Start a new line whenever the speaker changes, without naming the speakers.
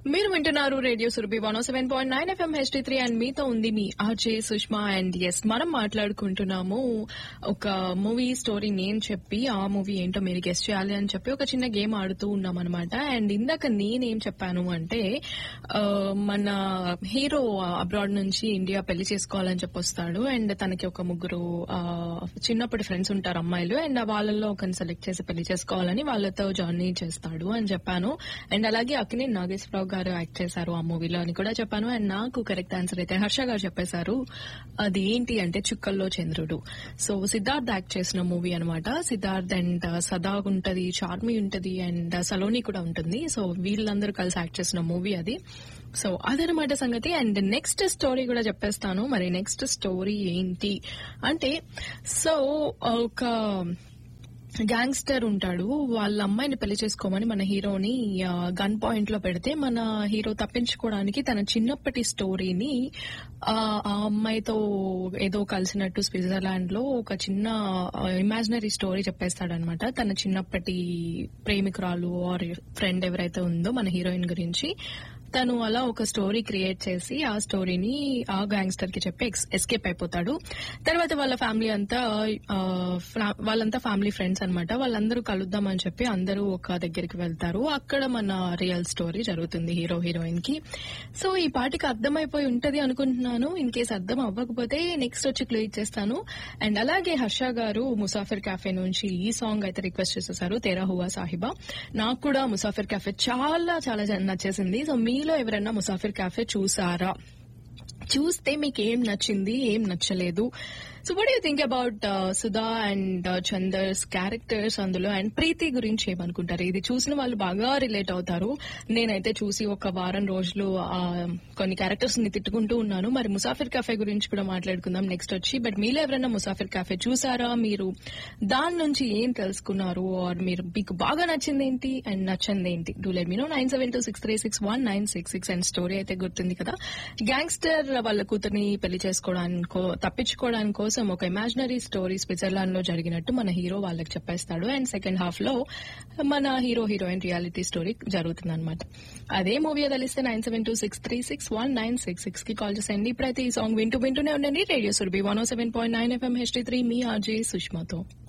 మీరు వింటున్నారు radio Surabhi one seven point nine FM HD three and మీతో ఉంది మీ ఆర్జే సుష్మా అండ్ ఎస్ మనం మాట్లాడుకుంటున్నాము ఒక మూవీ స్టోరీ నేను చెప్పి ఆ మూవీ ఏంటో మీరు గెస్ట్ చేయాలి అని చెప్పి ఒక చిన్న గేమ్ ఆడుతూ ఉన్నాం అనమాట అండ్ ఇందాక నేనేం చెప్పాను అంటే ఆ, మన హీరో అబ్రాడ్ నుంచి ఇండియా పెళ్లి చేసుకోవాలని చెప్పి వస్తాడు అండ్ తనకి ఒక ముగ్గురు ఆ, చిన్నప్పటి ఫ్రెండ్స్ ఉంటారు అమ్మాయిలు అండ్ వాళ్ళల్లో ఒకరిని సెలెక్ట్ చేసి పెళ్లి చేసుకోవాలని వాళ్ళతో జర్నీ చేస్తాడు అని చెప్పాను అండ్ అలాగే అక్కినే నాగేశ్వరరావు గారు యాక్ట్ చేశారు ఆ మూవీలో అని కూడా చెప్పాను అండ్ నాకు కరెక్ట్ ఆన్సర్ అయితే హర్ష గారు చెప్పేశారు అది ఏంటి అంటే చుక్కల్లో చంద్రుడు సో సిద్ధార్థ్ యాక్ట్ చేసిన మూవీ అనమాట సిద్ధార్థ్ అండ్ సదా ఉంటది చార్మి ఉంటది అండ్ సలోని కూడా ఉంటుంది సో వీళ్ళందరూ కలిసి యాక్ట్ చేసిన మూవీ అది సో అదనమాట సంగతి అండ్ నెక్స్ట్ స్టోరీ కూడా చెప్పేస్తాను మరి నెక్స్ట్ స్టోరీ ఏంటి అంటే సో ఒక గ్యాంగ్స్టర్ ఉంటాడు వాళ్ళ అమ్మాయిని పెళ్లి చేసుకోమని మన హీరోని గన్ పాయింట్ లో పెడితే మన హీరో తప్పించుకోవడానికి తన చిన్నప్పటి స్టోరీని ఆ ఆ అమ్మాయితో ఏదో కలిసినట్టు స్విట్జర్లాండ్ లో ఒక చిన్న ఇమాజినరీ స్టోరీ చెప్పేస్తాడనమాట తన చిన్నప్పటి ప్రేమికురాలు ఆర్ ఫ్రెండ్ ఎవరైతే ఉందో మన హీరోయిన్ గురించి తను అలా ఒక స్టోరీ క్రియేట్ చేసి ఆ స్టోరీని ఆ గ్యాంగ్స్టర్ కి చెప్పి ఎస్కేప్ అయిపోతాడు తర్వాత వాళ్ళ ఫ్యామిలీ అంతా ఆ, ఫ్లా- వాళ్ళంతా ఫ్యామిలీ ఫ్రెండ్స్ అన్నమాట వాళ్ళందరూ కలుద్దామని చెప్పి అందరూ ఒక దగ్గరికి వెళ్తారు అక్కడ మన రియల్ స్టోరీ జరుగుతుంది హీరో హీరోయిన్ కి సో ఈ పాటికి అర్థమైపోయి ఉంటది అనుకుంటున్నాను ఇన్ కేస్ అర్థం అవ్వకపోతే నెక్స్ట్ వచ్చి క్లియర్ చేస్తాను అండ్ అలాగే హర్ష గారు ముసాఫిర్ కాఫే నుంచి ఈ సాంగ్ అయితే రిక్వెస్ట్ చేసేసారు తేరా హువా సాహిబా నాకు కూడా ముసాఫిర్ కాఫే చాలా చాలా జ- నచ్చేసింది సో మీలో ఎవరైనా ముసాఫిర్ కాఫే చూసారా చూస్తే మీకు ఏం నచ్చింది ఏం నచ్చలేదు so what you think about Sudha and Chandar's characters అందులో అండ్ ప్రీతి గురించి ఏమనుకుంటారు ఇది చూసిన వాళ్ళు బాగా రిలేట్ అవుతారు నేనైతే చూసి ఒక వారం రోజులు ఆ, కొన్ని క్యారెక్టర్స్ ని తిట్టుకుంటూ ఉన్నాను మరి ముసాఫిర్ కాఫే గురించి కూడా మాట్లాడుకుందాం నెక్స్ట్ వచ్చి బట్ మీలో ఎవరైనా ముసాఫిర్ కాఫే చూసారా మీరు దాని నుంచి ఏం తెలుసుకున్నారు ఆర్ మీరు మీకు బాగా నచ్చింది ఏంటి అండ్ నచ్చంది ఏంటి do let me know nine seven two six three six one nine six six and story అయితే గుర్తుంది కదా గ్యాంగ్స్టర్ వాళ్ళ కూతుర్ని పెళ్లి చేసుకోవడానికో తప్పించుకోవడానికి కోసం ఒక ఇమాజినరీ స్టోరీ స్విట్జర్లాండ్ లో జరిగినట్టు మన హీరో వాళ్ళకి చెప్పేస్తాడు అండ్ సెకండ్ హాఫ్ లో మన హీరో హీరోయిన్ రియాలిటీ స్టోరీ జరుగుతుంది అనమాట అదే మూవీ తెలిస్తే nine seven two six three six one nine six six కి కాల్ చేసేయండి ఇప్పుడైతే ఈ సాంగ్ వింటూ వింటూనే ఉండండి radio Surabhi one seven point nine FM HD three మీ ఆర్జే సుష్మాతో